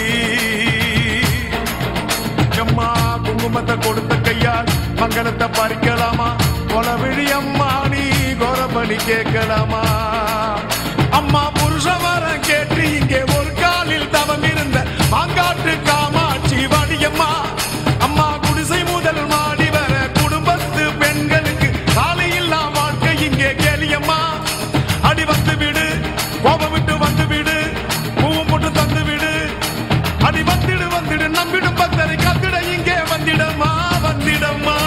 எம்மா குங்குமத்தை கொடுத்த கையால் மங்களத்தை பறிக்கலாமா கொலவிழி அம்மா நீ கோரபலி கேட்கலாமா அம்மா புருஷ வரம் கேட்டு இங்கே ஒரு காலில் தவம் இருந்த மாங்காட்டு காமாட்சி வடியம்மா அம்மா குடிசை முதல் மாடி வர குடும்பத்து பெண்களுக்கு காலையில்லா வாழ்க்கை இங்கே கேலியம்மா அடி வந்து விடு கோபம் விட்டு வந்து விடு பூவும் போட்டு தந்து விடு அடி வந்திடு வந்திடு நம்பிடும் பக்தரை கத்திட இங்கே வந்திடம்மா வந்திடம்மா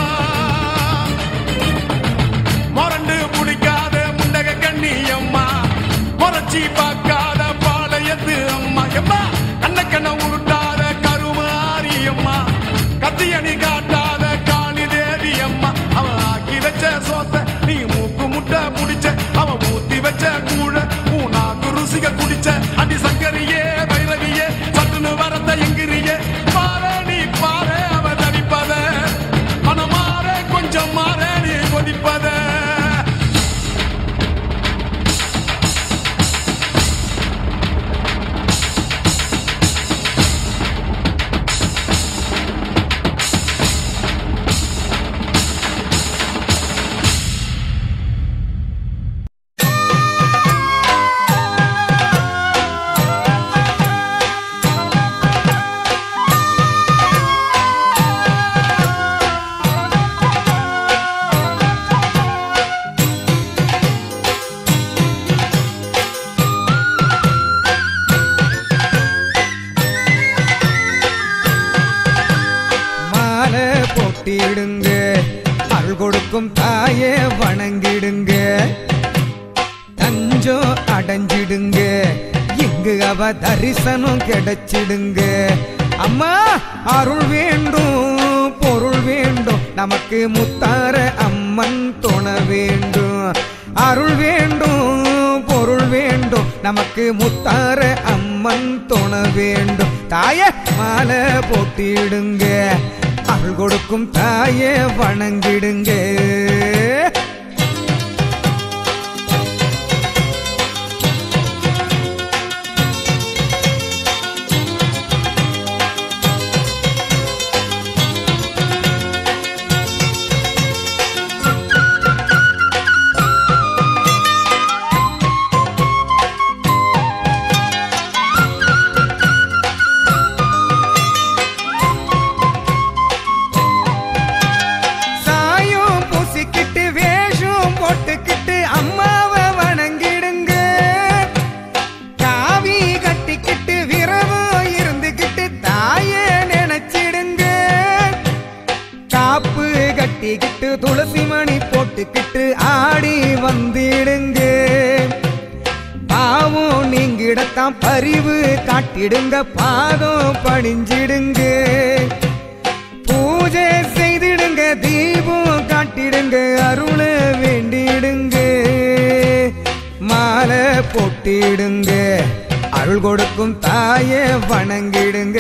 மொரண்டு பிடிக்காத முண்டக கண்ணி அம்மா முறைச்சி பார்க்காத பாளையத்து அம்மா எம்மா கண்ண கண்ண உருட்டாத கருமாரி அம்மா கத்தியணி காட்டாத காளி தேவி அம்மா அவன் ஆக்கி வச்ச சோத்த நீ மூக்கு முட்டை புடிச்ச அவன் ஊத்தி வச்ச கூழ ஊனாக்கு ருசிக குடிச்ச அடி சங்கரியே பைரவியே சட்டுன்னு வரத்த எங்கிரியே பாரு நீ பாரு அவ தடிப்பத மனமாற கொஞ்சம் மாற நீ கொதிப்பத மாலை போட்டிடுங்க அருள் கொடுக்கும் தாயே வணங்கிடுங்க தஞ்சம் அடைஞ்சிடுங்க இங்கு அவ தரிசனம் கிடைச்சிடுங்க அம்மா அருள் வேண்டும் பொருள் வேண்டும் நமக்கு முத்தார அம்மன் துணை வேண்டும் அருள் வேண்டும் பொருள் வேண்டும் நமக்கு முத்தார அம்மன் துணை வேண்டும் தாய மாலை போட்டிடுங்க அருள் கொடுக்கும் தாயே வணங்கிடுங்க சாயம் பூசிக்கிட்டு கட்டிக்கிட்டு துளசி மணி போட்டுக்கிட்டு ஆடி வந்திடுங்க பாவம் நீங்கிடத்தான் பரிவு காட்டிடுங்க பாதம் பணிஞ்சிடுங்க பூஜை செய்திடுங்க தீபம் காட்டிடுங்க அருள வேண்டிடுங்க மாலை போட்டிடுங்க அருள் கொடுக்கும் தாயை வணங்கிடுங்க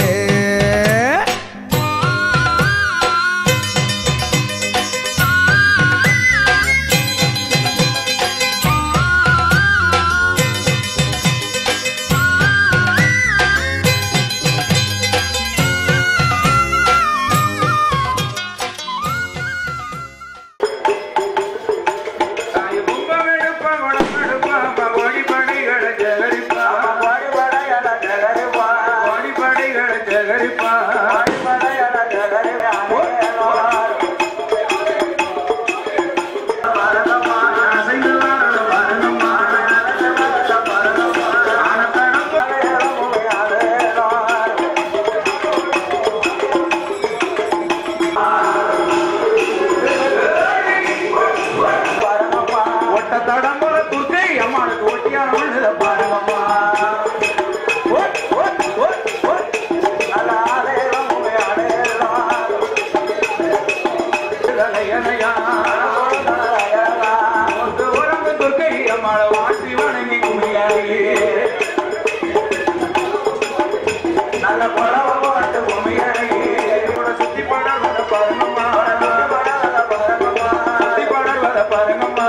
தாய் கும்பம் எடுப்பா, குடம் எடுப்பா, ஓடிப்படைகளை ஜெகரிப்பா. ஓடிப்படைகளை ஜெகரிப்பா. அசைந்து வாழணும் வரணுமா. ஆனத்தனம் ஒட்ட தடம்புற துர்க்கை அம்மாளுக்கு ஒட்டியான உள்ளத பாருங்கம்மா ஓட், ஓட், ஓட், ஓட். அலாலேலம் உமையாலேலம். இளையனையா. ஒத்து உறங்கு துர்க்கை அம்மாளை வாசி வணங்கி குமியாடி நல்ல பழவ பாட்டு குமியாடி கூட சுத்தி படம் பாருங்கம்மா சுத்தி படம் பாருங்கம்மா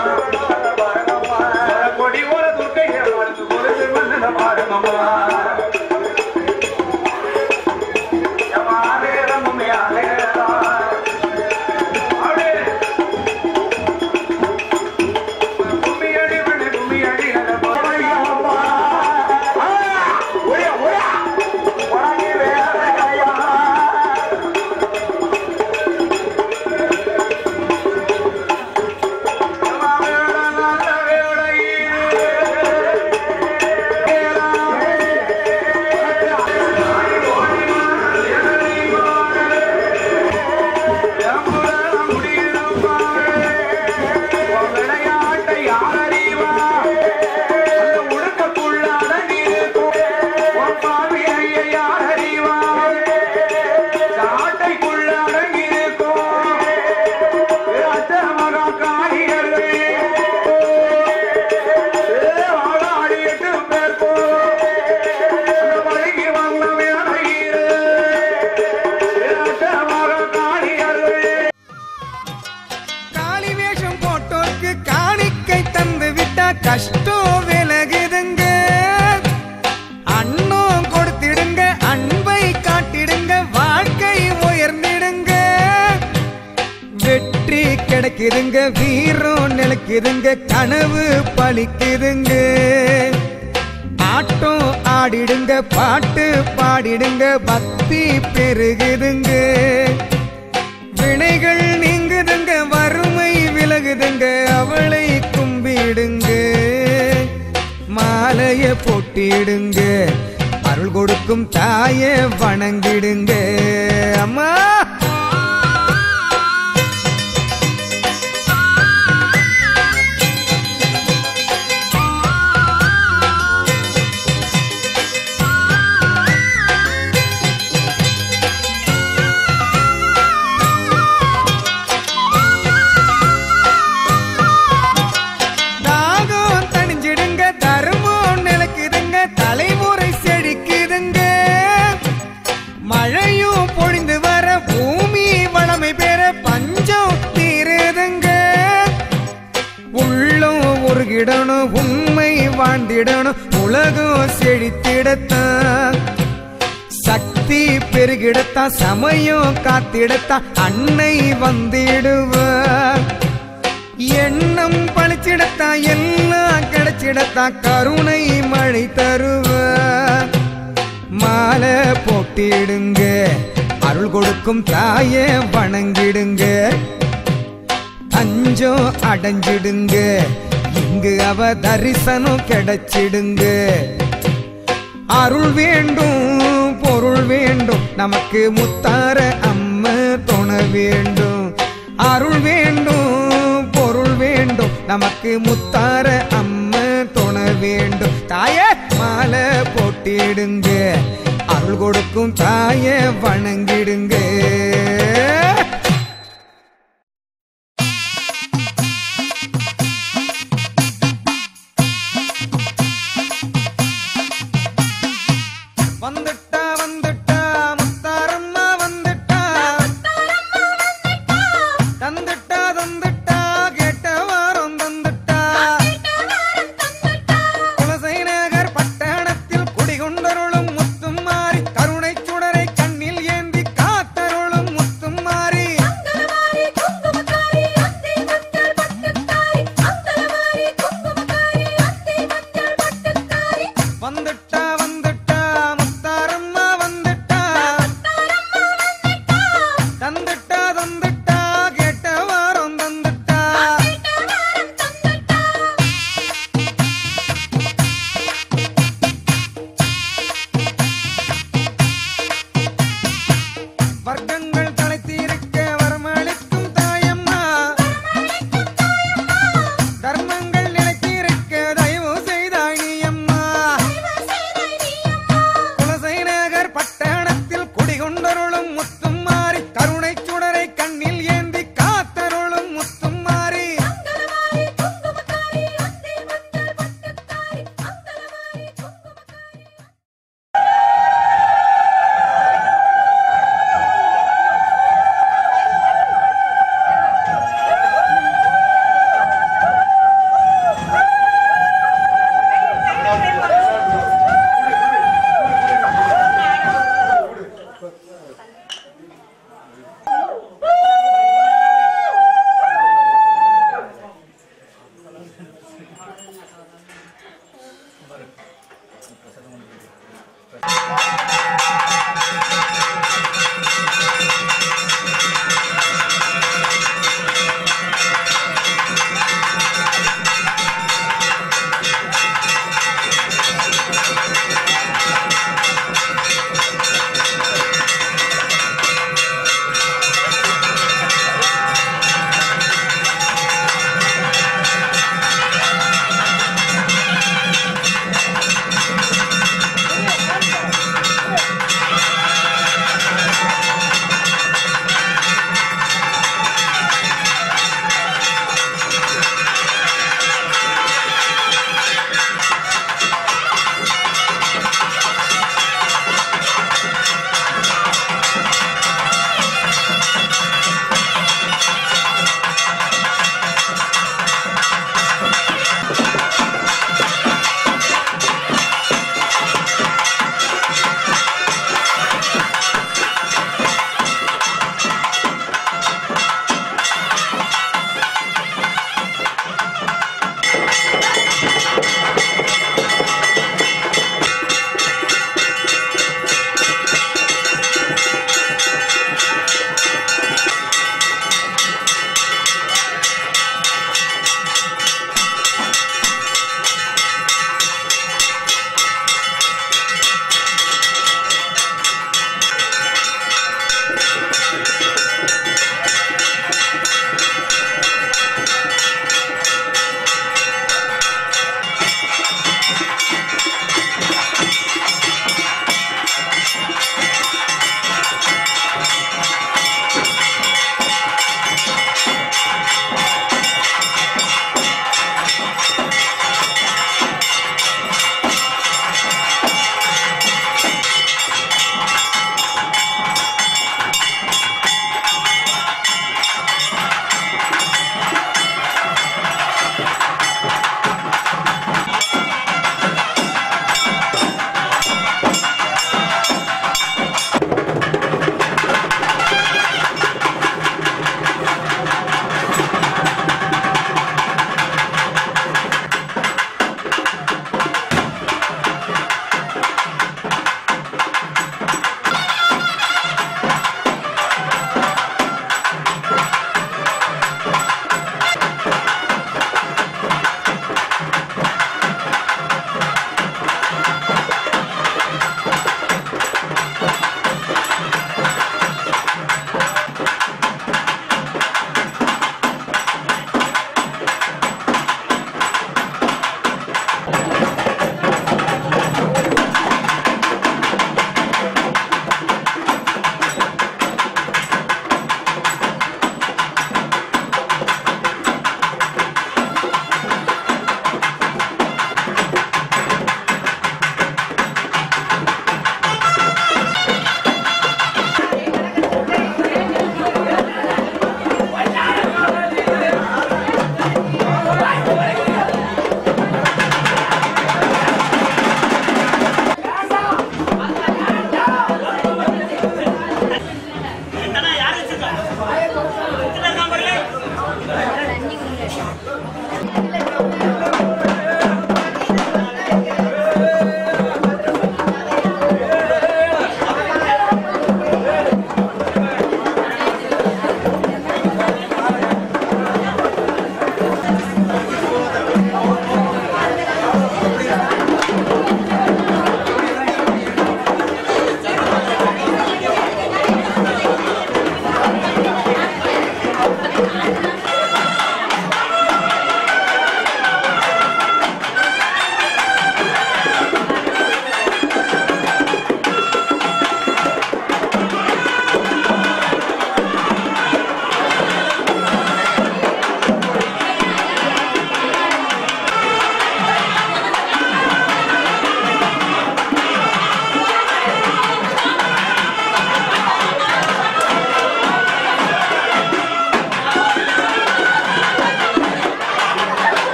கொடி ஓர துர்க்கை அவளுக்கு ஒரு மன்னன பாருங்கம்மா கும்மியடி மண்ணு கும்மியடி காளி வேஷம் போட்டோர்க்கு காணிக்கை தந்து விட்டா கஷ்டம் விலகுதுங்க அன்னம் கொடுத்திடுங்க அன்பை காட்டிடுங்க வாழ்க்கை உயர்ந்திடுங்க வெற்றி கிடைக்குதுங்க வீரம் நிலைக்குதுங்க கனவு பலிக்குதுங்க ஆட்டம் ஆடிடுங்க பாட்டு பாடிடுங்க பக்தி பெருகுதுங்க வினைகள் நீங்குதுங்க வறுமை விலகுதுங்க அவளை கும்பிடுங்க மாலைய போட்டிடுங்க அருள் கொடுக்கும் தாய வணங்கிடுங்க அம்மா தாகம் தணிஞ்சிடுங்க தர்மம் நிலைக்குதுங்க தலைமுறை செழிக்குதுங்க மழையும் பொழிந்து வர பூமி வளமை பெற பஞ்சம் தீருதுங்க உள்ளம் உருகிடணும் உண்மை வாழ்ந்திடணும் உலகம் செழித்திடத்தான் சக்தி பெருகிடத்தான் சமயம் காத்திடத்தான் அன்னை வந்திடுவார் எண்ணம் பழிச்சிடத்தான் எல்லாம் கிடைச்சிடத்தான் கருணை மழை தருவார் மாலை போட்டிடுங்க அருள் கொடுக்கும் தாயே வணங்கிடுங்க அஞ்சம் அடைஞ்சிடுங்க இங்கு அவ தரிசனம் கிடைச்சிடுங்க அருள் வேண்டும் பொருள் வேண்டும் நமக்கு முத்தார அம்ம அம்ம துண வேண்டும் அருள் வேண்டும் பொருள் வேண்டும் நமக்கு முத்தார அம்ம துண வேண்டும் தாய மாலை போட்டிடுங்க அருள் கொடுக்கும் தாய வணங்கிடுங்க வந்துட்டா வந்துட்டா முத்தாரம்மா வந்துட்டா தந்துட்டா தந்துட்டா கேட்ட வாரம் தந்துட்டா குலசை நகர் பட்டணத்தில் குடிகொண்டருளும் முத்தும் மாறி கருணை சுடரை கண்ணில் ஏந்தி காத்தருளும் முத்தும் மாறி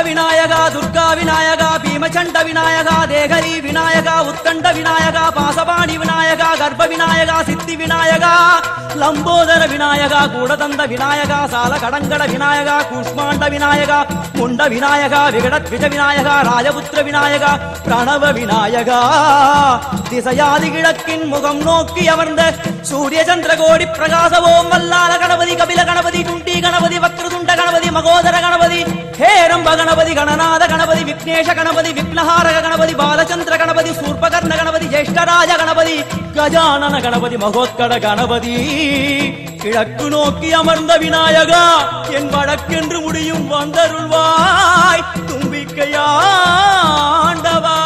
விநாயகா துர்கா விநாயகா பீமச்சண்ட விநாயகா தேகரி விநாயகா உத்கண்ட விநாயகா பாசபாணி விநாயகா கர்ப்ப விநாயகா சித்தி விநாயகா லம்போதர விநாயகா கூடதந்த விநாயகா சால கடங்கட விநாயகா கூஷ்மாண்ட விநாயகா முண்ட விநாயகா விகடத்விஜ விநாயகா ராஜபுத்திர விநாயகா பிரணவ விநாயகா திசையாதி கிழக்கின் முகம் நோக்கி அமர்ந்த சூரிய சந்திர கோடி பிரகாச ஓம் வல்லால கணபதி கபில கணபதி துண்டி கணபதி வக்ரதுண்ட கணபதி மகோதர கணபதி ஹேரம்ப கணபதி கணநாத கணபதி விக்னேஷ கணபதி விக்னஹாரக கணபதி பாலச்சந்திர கணபதி சூர்பகர்ண கணபதி ஜேஷ்டராஜ கணபதி கஜானன கணபதி மகோத்கட கணபதி கிழக்கு நோக்கி அமர்ந்த விநாயகா என் வழக்கென்று முடியும் வந்தருள்வாய் தும்பிக்கையாண்டவா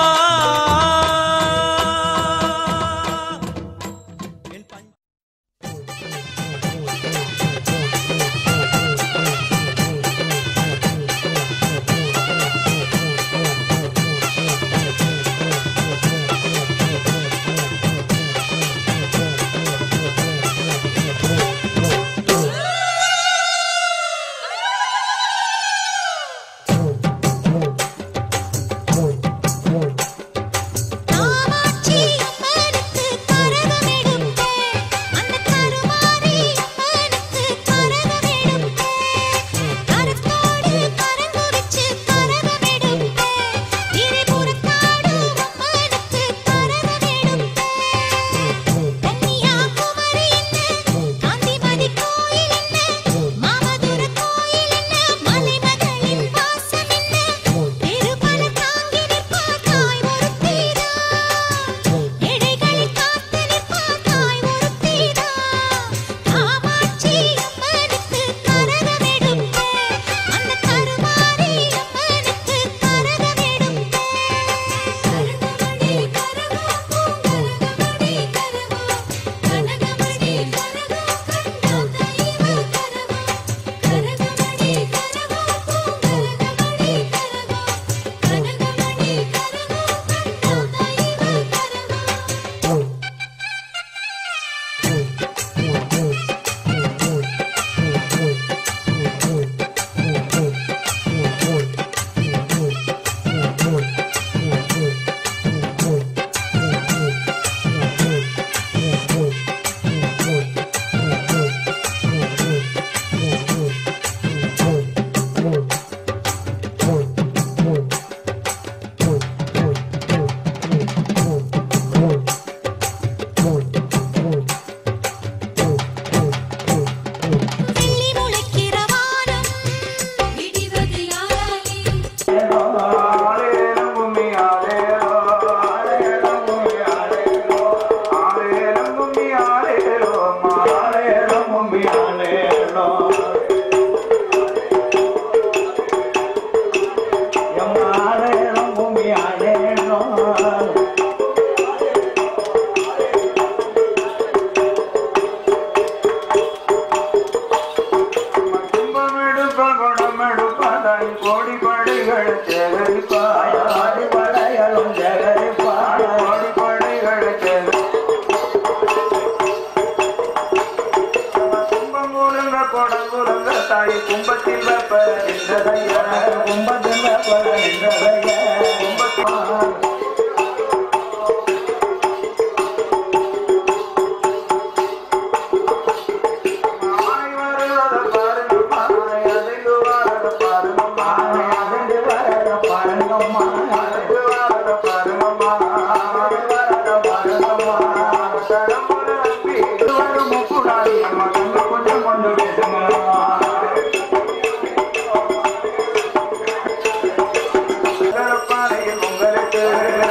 கோடி படைகள் சேகரிப்பாய் ஆடி படைகளும் சேகரிப்பாய் கோடி படைகள் கும்பம் முழுங்க கொடங்குலங்க தாய் கும்பத்தில் வெப்பர நின்றதைய கும்பத்தில் வெப்பர நின்றதைய கும்பத்தில் உங்களுக்கு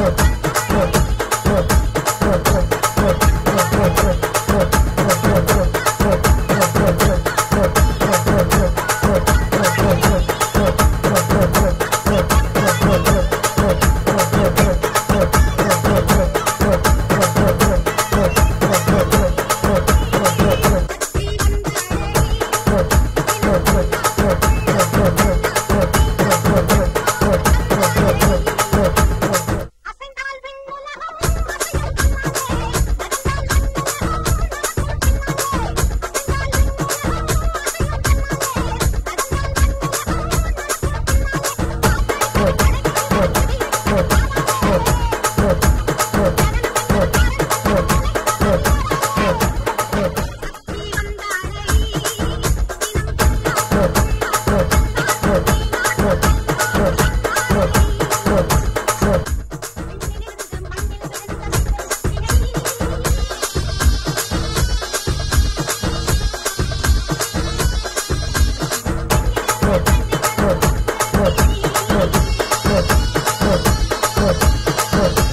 Thank you.